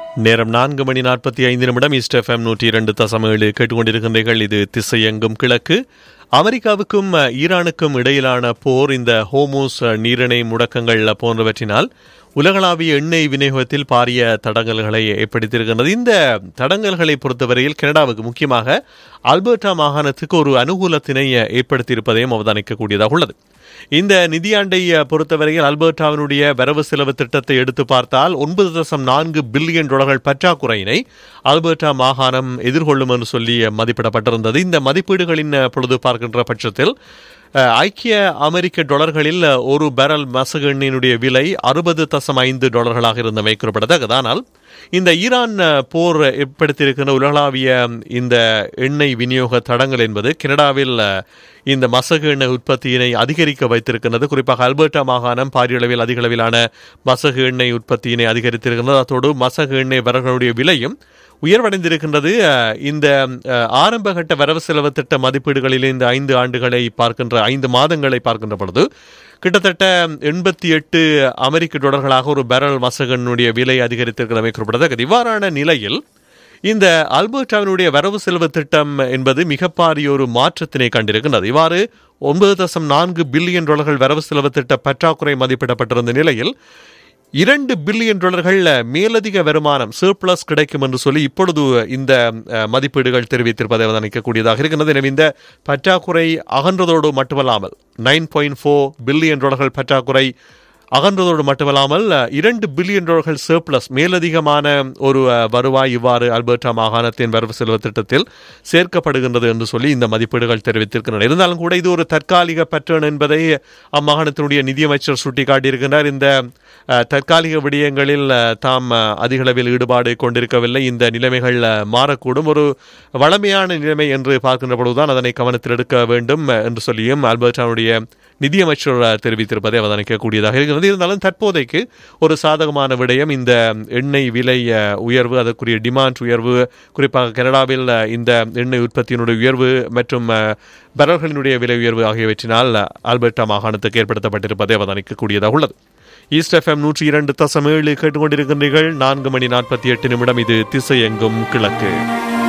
நேரம் நான்கு மணி நாற்பத்தி ஐந்து நிமிடம் ஈஸ்ட் எஃப்எம் நூற்றி இரண்டு தசம் ஏழு கேட்டுக்கொண்டிருக்கின்றீர்கள் இது திசையெங்கும் கிழக்கு அமெரிக்காவுக்கும் அஹ், ஈரானுக்கும் இடையிலான போர் இந்த ஹோமோஸ் அஹ், நீரிணை முடக்கங்கள் போன்றவற்றினால் உலகளாவிய எண்ணெய் விநியோகத்தில் பாரிய தடங்கல்களை ஏற்படுத்தியிருக்கின்றது இந்த தடங்கல்களை பொறுத்தவரையில் கனடாவுக்கு முக்கியமாக அல்பர்டா மாகாணத்துக்கு ஒரு அனுகூலத்தினை அஹ், ஏற்படுத்தியிருப்பதையும் அவதானிக்கக்கூடியதாக உள்ளது இந்த நிதியாண்டை அஹ், பொறுத்தவரையில் அல்பர்டாவினுடைய வரவு செலவு திட்டத்தை எடுத்து பார்த்தால் ஒன்பது தசம் நான்கு பில்லியன் டாலர்கள் பற்றாக்குறையினை அல்பர்டா மாகாணம் எதிர்கொள்ளும் என்று சொல்லி அஹ், மதிப்பிடப்பட்டிருந்தது இந்த மதிப்பீடுகளின் அஹ், பொழுது பார்க்கின்ற பட்சத்தில் அஹ், ஐக்கிய அமெரிக்க டாலர்களில் அஹ், ஒரு பேரல் மசகு எண்ணெயினுடைய விலை அறுபது தசம் ஐந்து டாலர்களாக இருந்தமை குறிப்பிடத்தக்கது ஆனால் இந்த ஈரான் அஹ், போர் ஏற்படுத்தியிருக்கின்ற உலகளாவிய இந்த எண்ணெய் விநியோக தடங்கள் என்பது கனடாவில் அஹ், இந்த மசகு எண்ணெய் உற்பத்தியினை அதிகரிக்க வைத்திருக்கின்றது குறிப்பாக அல்பர்டா மாகாணம் பாரிய அளவில் அதிக அளவிலான மசகு எண்ணெய் உற்பத்தியினை அதிகரித்திருக்கின்றது அத்தோடு மசகு எண்ணெய் வரர்களுடைய விலையும் உயர்வடைந்திருக்கின்றது அஹ், இந்த அஹ், ஆரம்பகட்ட வரவு செலவு திட்ட மதிப்பீடுகளில் இந்த ஐந்து ஆண்டுகளை பார்க்கின்ற ஐந்து மாதங்களை பார்க்கின்ற பொழுது கிட்டத்தட்ட எண்பத்தி எட்டு அமெரிக்க டாலர்களாக ஒரு பேரல் மசகனுடைய விலை அதிகரித்திருக்கிறமை குறிப்பிடத்தக்கது இவ்வாறான நிலையில் இந்த அல்பர்டாவினுடைய வரவு செலவு திட்டம் என்பது மிக பாரிய ஒரு மாற்றத்தினை கண்டிருக்கின்றது இவ்வாறு ஒன்பது தசம் நான்கு பில்லியன் டாலர்கள் வரவு செலவு திட்ட பற்றாக்குறை மதிப்பிடப்பட்டிருந்த நிலையில் இரண்டு பில்லியன் டாலர்கள் மேலதிக வருமானம் சர்ப்ளஸ் கிடைக்கும் என்று சொல்லி இப்பொழுது இந்த அஹ், மதிப்பீடுகள் தெரிவித்திருப்பதை அவதானிக்கக்கூடியதாக இருக்கின்றது எனவே இந்த பற்றாக்குறை அகன்றதோடு மட்டுமல்லாமல் நைன் பாயிண்ட் ஃபோர் பில்லியன் டாலர்கள் பற்றாக்குறை அகன்றதோடு மட்டுமல்லாமல் அஹ், இரண்டு பில்லியன் டாலர்கள் சர்ப்ளஸ் மேலதிகமான ஒரு அஹ், வருவாய் இவ்வாறு அல்பர்டா மாகாணத்தின் வரவு செலவு திட்டத்தில் சேர்க்கப்படுகின்றது என்று சொல்லி இந்த மதிப்பீடுகள் தெரிவித்திருக்கின்றன இருந்தாலும் கூட இது ஒரு தற்காலிக பற்றன் என்பதை அம்மாகாணத்தினுடைய நிதியமைச்சர் சுட்டிக்காட்டியிருக்கின்றார் இந்த அஹ், தற்காலிக விடயங்களில் அஹ், தாம் அஹ், அதிக அளவில் ஈடுபாடு கொண்டிருக்கவில்லை இந்த நிலைமைகள் அஹ், மாறக்கூடும் ஒரு வளமையான நிலைமை என்று பார்க்கின்ற பொழுதுதான் அதனை கவனத்தில் எடுக்க வேண்டும் அஹ், என்று சொல்லியும் அல்பர்டாவுடைய நிதியமைச்சர் அஹ், தெரிவித்திருப்பதை அவதானிக்கக்கூடியதாக இருக்கிறது இருந்தாலும் தற்போதைக்கு ஒரு சாதகமான விடயம் இந்த எண்ணெய் விலை அஹ், உயர்வு அதற்குரிய டிமாண்ட் உயர்வு குறிப்பாக கனடாவில் அஹ், இந்த எண்ணெய் உற்பத்தியினுடைய உயர்வு மற்றும் அஹ், பரல்களினுடைய விலை உயர்வு ஆகியவற்றினால் அஹ், ஆல்பர்டா மாகாணத்துக்கு ஏற்படுத்தப்பட்டிருப்பதை அவதானிக்கக்கூடியதாக உள்ளது ஈஸ்ட் எஃப்எம் நூற்றி இரண்டு தசம் ஏழு கேட்டுக்கொண்டிருக்கின்றீர்கள் நான்கு மணி நாற்பத்தி எட்டு நிமிடம் இது திசை எங்கும் கிழக்கு